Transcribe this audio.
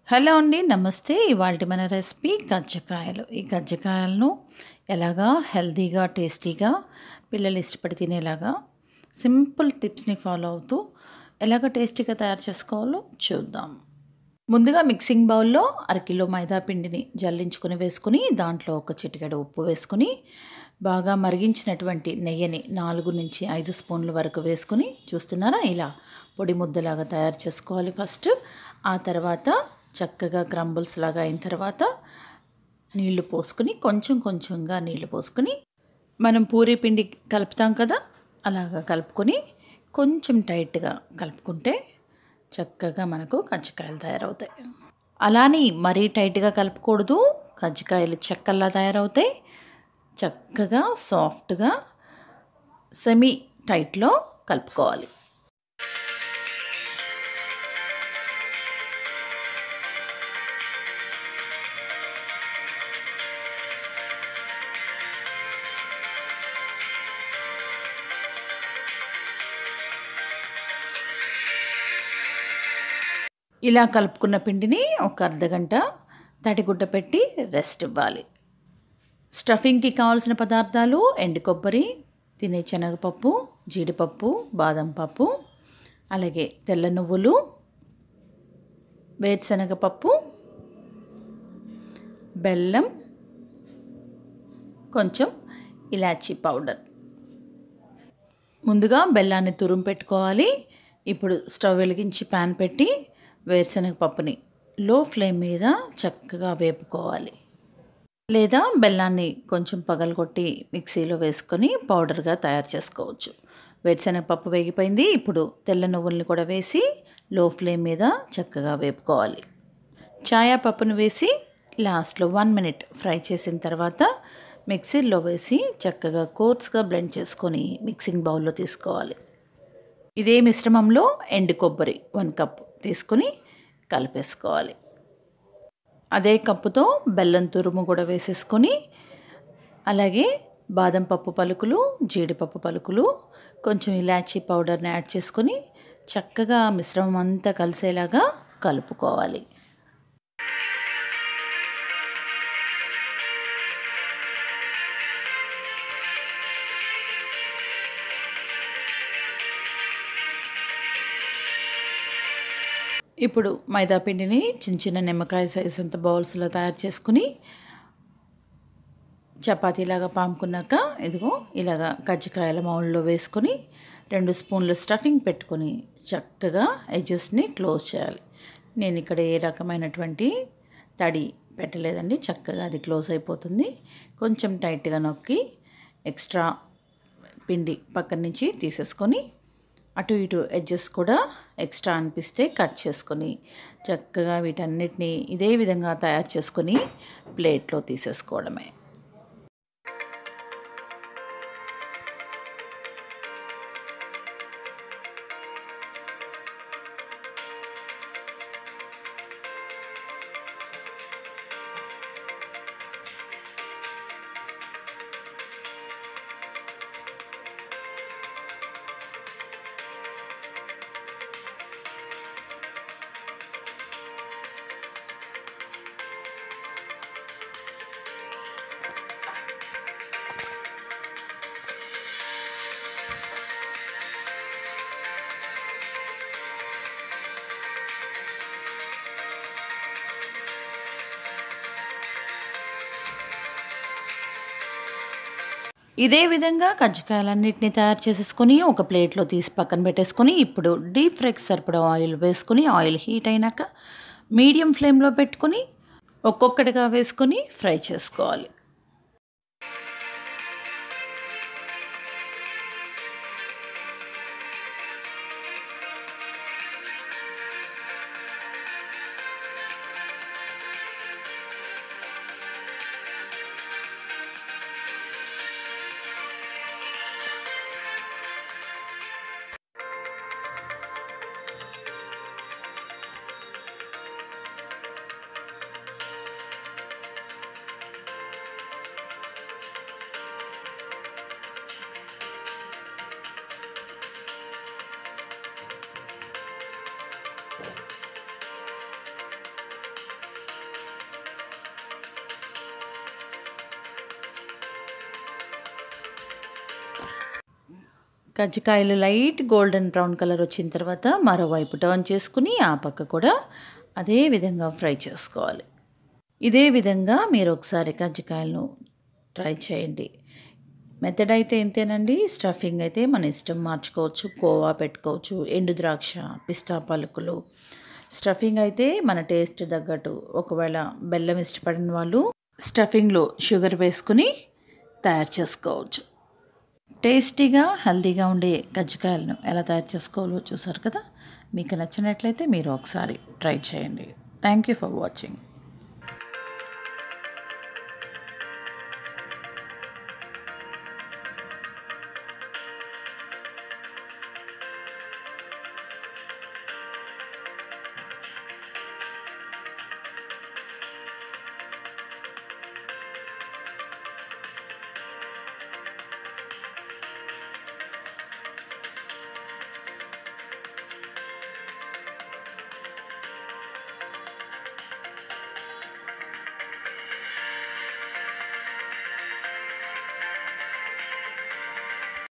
hello అండి నమస్తే ఇవాళ మన రెసిపీ కజ్జికాయలు ఈ కజ్జికాయలను ఎలాగా హెల్తీగా టేస్టీగా పిల్లలు ఇష్టపడి తినేలాగా సింపుల్ టిప్స్ని ఫాలో అవుతూ ఎలాగ టేస్టీగా తయారు చేసుకోవాలో చూద్దాం ముందుగా మిక్సింగ్ బౌల్లో అరకిలో మైదా పిండిని జల్లించుకుని వేసుకుని దాంట్లో ఒక చిటికెడు ఉప్పు వేసుకుని బాగా మరిగించినటువంటి నెయ్యిని నాలుగు నుంచి ఐదు స్పూన్ల వరకు వేసుకుని చూస్తున్నారా ఇలా పొడి ముద్దలాగా తయారు చేసుకోవాలి ఫస్ట్ ఆ తర్వాత చక్కగా క్రంబుల్స్ లాగా అయిన తర్వాత నీళ్లు పోసుకుని కొంచెం కొంచెంగా నీళ్లు పోసుకుని మనం పూరీ పిండి కలుపుతాం కదా అలాగా కలుపుకొని కొంచెం టైట్గా కలుపుకుంటే చక్కగా మనకు కజ్జికాయలు తయారవుతాయి అలాని మరీ టైట్గా కలుపుకూడదు కజ్జికాయలు చెక్కల్లా తయారవుతాయి చక్కగా సాఫ్ట్గా సెమీ టైట్లో కలుపుకోవాలి ఇలా కలుపుకున్న పిండిని ఒక అర్ధగంట తడిగుడ్డ పెట్టి రెస్ట్ ఇవ్వాలి స్టఫింగ్కి కావాల్సిన పదార్థాలు ఎండు కొబ్బరి తినే శనగపప్పు జీడిపప్పు బాదం పప్పు అలాగే తెల్ల నువ్వులు వేరుశనగపప్పు బెల్లం కొంచెం ఇలాచీ పౌడర్ ముందుగా బెల్లాన్ని తురుము పెట్టుకోవాలి ఇప్పుడు స్టవ్ వెలిగించి ప్యాన్ పెట్టి వేరుశనగ పప్పుని లో ఫ్లేమ్ మీద చక్కగా వేపుకోవాలి లేదా బెల్లాన్ని కొంచెం పగలగొట్టి మిక్సీలో వేసుకొని పౌడర్గా తయారు చేసుకోవచ్చు వేరుశనగ పప్పు వేగిపోయింది ఇప్పుడు తెల్ల నువ్వుల్ని కూడా వేసి లో ఫ్లేమ్ మీద చక్కగా వేపుకోవాలి ఛాయా పప్పును వేసి లాస్ట్లో వన్ మినిట్ ఫ్రై చేసిన తర్వాత మిక్సీలో వేసి చక్కగా కోర్స్గా బ్లెండ్ చేసుకొని మిక్సింగ్ బౌల్లో తీసుకోవాలి ఇదే మిశ్రమంలో ఎండు కొబ్బరి వన్ కప్ తీసుకుని కలిపేసుకోవాలి అదే కప్పుతో బెల్లం తురుము కూడా వేసేసుకొని అలాగే బాదం పప్పు పలుకులు జీడిపప్పు పలుకులు కొంచెం ఇలాచీ పౌడర్ని యాడ్ చేసుకొని చక్కగా మిశ్రమం అంతా కలిసేలాగా కలుపుకోవాలి ఇప్పుడు మైదా పిండిని చిన్న చిన్న నిమ్మకాయ సైజ్ అంత బౌల్స్లో తయారు చేసుకుని చపాతీలాగా పాముకున్నాక ఇదిగో ఇలాగా కజ్జికాయల మౌల్లో వేసుకొని రెండు స్పూన్ల స్టఫింగ్ పెట్టుకొని చక్కగా ఎడ్జెస్ని క్లోజ్ చేయాలి నేను ఇక్కడ ఏ రకమైనటువంటి తడి పెట్టలేదండి చక్కగా అది క్లోజ్ అయిపోతుంది కొంచెం టైట్గా నొక్కి ఎక్స్ట్రా పిండి పక్కన నుంచి తీసేసుకొని అటు ఇటు ఎడ్జెస్ కూడా ఎక్స్ట్రా అనిపిస్తే కట్ చేసుకొని చక్కగా వీటన్నిటిని ఇదే విధంగా తయారు చేసుకొని ప్లేట్లో తీసేసుకోవడమే ఇదే విధంగా కజ్జికాయలన్నింటినీ తయారు చేసేసుకొని ఒక ప్లేట్లో తీసి పక్కన పెట్టేసుకొని ఇప్పుడు డీప్ ఫ్రైకి సరిపడా ఆయిల్ వేసుకొని ఆయిల్ హీట్ అయినాక మీడియం ఫ్లేమ్లో పెట్టుకొని ఒక్కొక్కటిగా వేసుకొని ఫ్రై చేసుకోవాలి కజ్జికాయలు లైట్ గోల్డెన్ బ్రౌన్ కలర్ వచ్చిన తర్వాత మరోవైపు టర్న్ చేసుకుని ఆ పక్క కూడా అదే విధంగా ఫ్రై చేసుకోవాలి ఇదే విధంగా మీరు ఒకసారి కజ్జికాయలను ట్రై చేయండి మెథడ్ అయితే ఇంతేనండి స్టఫింగ్ అయితే మన ఇష్టం మార్చుకోవచ్చు కోవా పెట్టుకోవచ్చు ఎండు ద్రాక్ష పిస్తా పలుకులు స్టఫింగ్ అయితే మన టేస్ట్ తగ్గట్టు ఒకవేళ బెల్లం ఇష్టపడిన వాళ్ళు స్టఫింగ్లో షుగర్ వేసుకుని తయారు చేసుకోవచ్చు టేస్టీగా హెల్తీగా ఉండే కజ్జికాయలను ఎలా తయారు చేసుకోవాలో చూసారు కదా మీకు నచ్చినట్లయితే మీరు ఒకసారి ట్రై చేయండి థ్యాంక్ యూ ఫర్ వాచింగ్